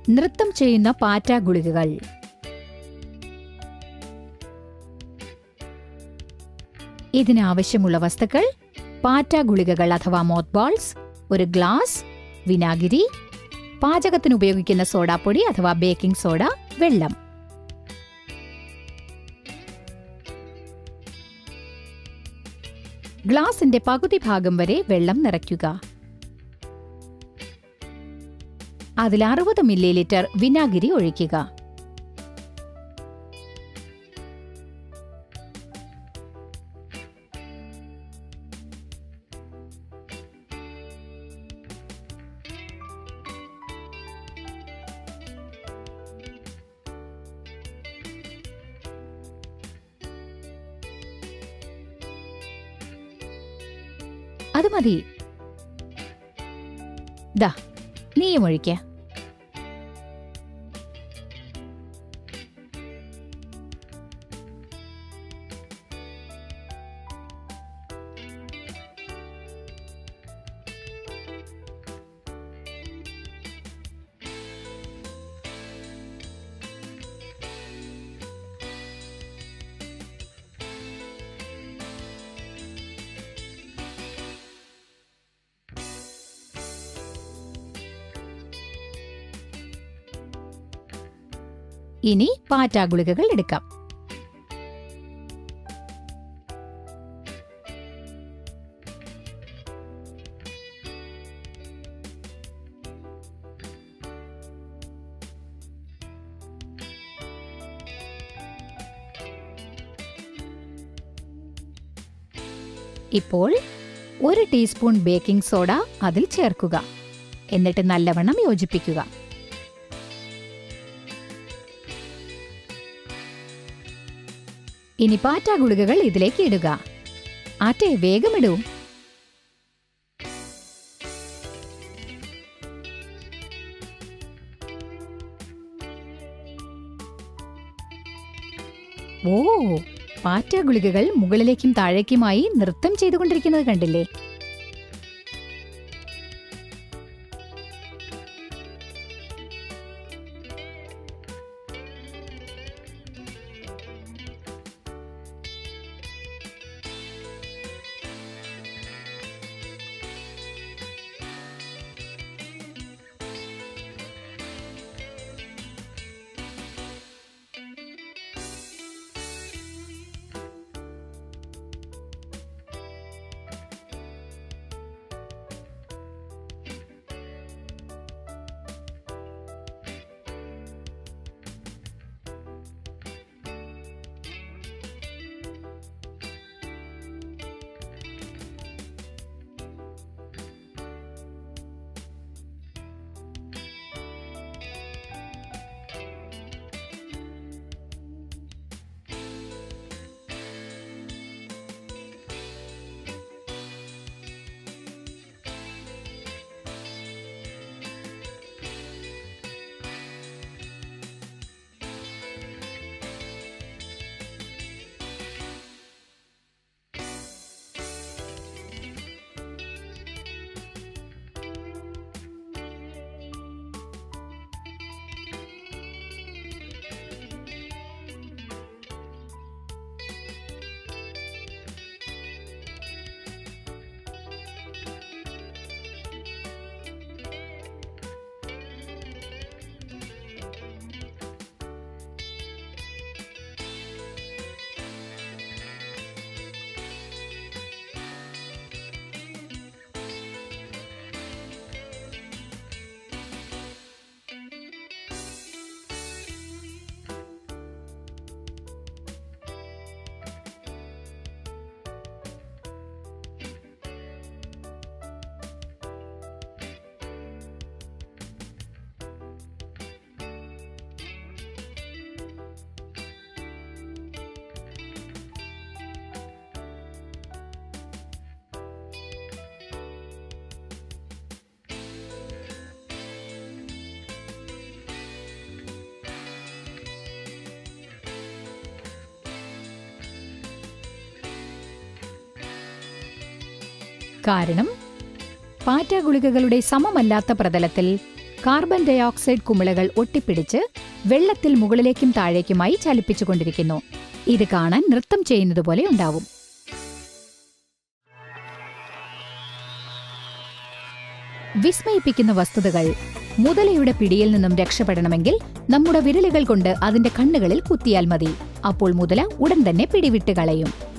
നൃത്തം ചെയ്യുന്ന പാറ്റ ഗുളികകൾ ഇതിനാവശ്യമുള്ള വസ്തുക്കൾ പാറ്റ ഗുളികകൾ അഥവാ മോത്ത് ബോൾസ് ഒരു ഗ്ലാസ് വിനാഗിരി പാചകത്തിന് ഉപയോഗിക്കുന്ന സോഡാപ്പൊടി അഥവാ ബേക്കിംഗ് സോഡ വെള്ളം ഗ്ലാസിന്റെ പകുതി ഭാഗം വരെ വെള്ളം നിറയ്ക്കുക അതിൽ അറുപത് മില്ലി ലിറ്റർ വിനാഗിരി ഒഴിക്കുക അത് മതി ദാ നീയും ഒഴിക്ക ഇനി പാറ്റാ ഗുളികകൾ എടുക്കാം ഇപ്പോൾ ഒരു ടീസ്പൂൺ ബേക്കിംഗ് സോഡ അതിൽ ചേർക്കുക എന്നിട്ട് നല്ലവണ്ണം യോജിപ്പിക്കുക ഇനി പാറ്റാ ഗുളികകൾ ഇതിലേക്ക് ഇടുക ആറ്റെ വേഗമിടൂ ഓ പാറ്റാ ഗുളികകൾ മുകളിലേക്കും താഴേക്കുമായി നൃത്തം ചെയ്തുകൊണ്ടിരിക്കുന്നത് കണ്ടില്ലേ കാരണം പാറ്റ ഗുളികകളുടെ സമമല്ലാത്ത പ്രതലത്തിൽ കാർബൺ ഡയോക്സൈഡ് കുമിളകൾ ഒട്ടിപ്പിടിച്ച് വെള്ളത്തിൽ മുകളിലേക്കും താഴേക്കുമായി ചലിപ്പിച്ചുകൊണ്ടിരിക്കുന്നു ഇത് കാണാൻ നൃത്തം ചെയ്യുന്നത് പോലെ ഉണ്ടാവും വിസ്മയിപ്പിക്കുന്ന വസ്തുതകൾ മുതലയുടെ പിടിയിൽ നിന്നും രക്ഷപ്പെടണമെങ്കിൽ നമ്മുടെ വിരലുകൾ കൊണ്ട് അതിന്റെ കണ്ണുകളിൽ കുത്തിയാൽ മതി അപ്പോൾ മുതല ഉടൻ തന്നെ പിടിവിട്ട് കളയും